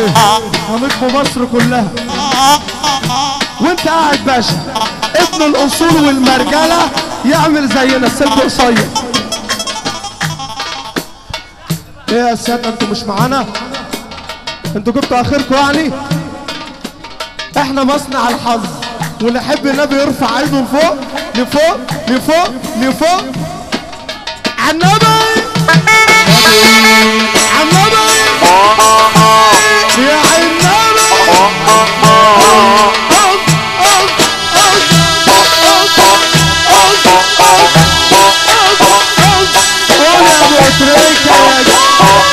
ايه ونجم مصر كلها وانت قاعد باشا ابن الاصول والمرجله يعمل زينا السلك قصير ايه يا ساده انتوا مش معانا انتوا جبتوا اخركم يعني احنا مصنع الحظ واللي يحب النبي يرفع ايده لفوق لفوق لفوق لفوق عنبي عنبي يا عنبي قول يا ابو تريكه يا جماعة.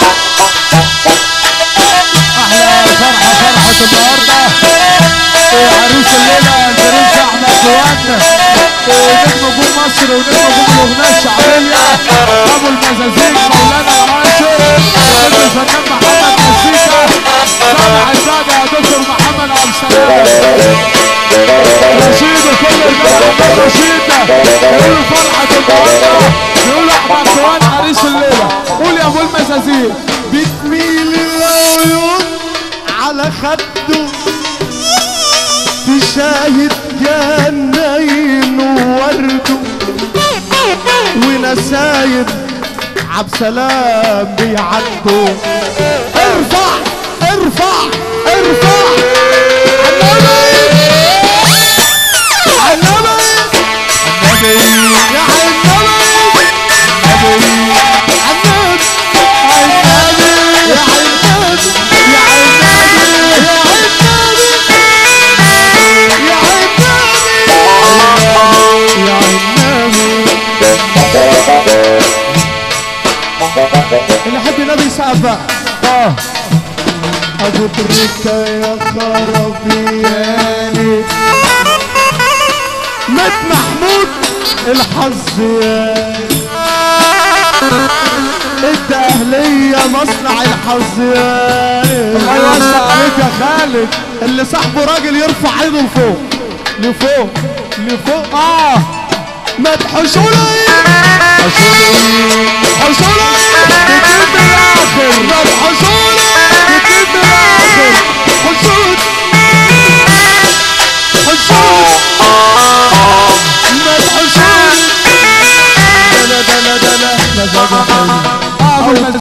احلى فرحه فرحه النهارده إيه عريس الليله البرنس احمد جوان إيه نجم نجوم مصر ونجم نجوم الاغنيه الشعبيه ابو المزازيك مولانا العاشر ونجم الفنان محمد مسيكا سامع الساده يا دكتور محمد عبد السلام رشيد وكل الجنة رشيد يقولوا فرحة النهارده يقولوا احمد جوان عريس الليله قول يا ابو المزازيك بتميل العيون على خده تشاهد جناين وورده ونسايب عبسلام بيعدوا ارفع ارفع ارفع عنبي عنبي يا عنبي عنبي عنبي يا عنبي يا عنبي يا عنبي يا عنبي اللي يحب النبي يسقف بقى اه ابو تريكه يا خرابياني مات محمود الحظ يا انت اهلية مصنع الحظ يا الله يوسع عليك يا خالد اللي صاحبه راجل يرفع ايده لفوق لفوق لفوق اه ما تحشوا لي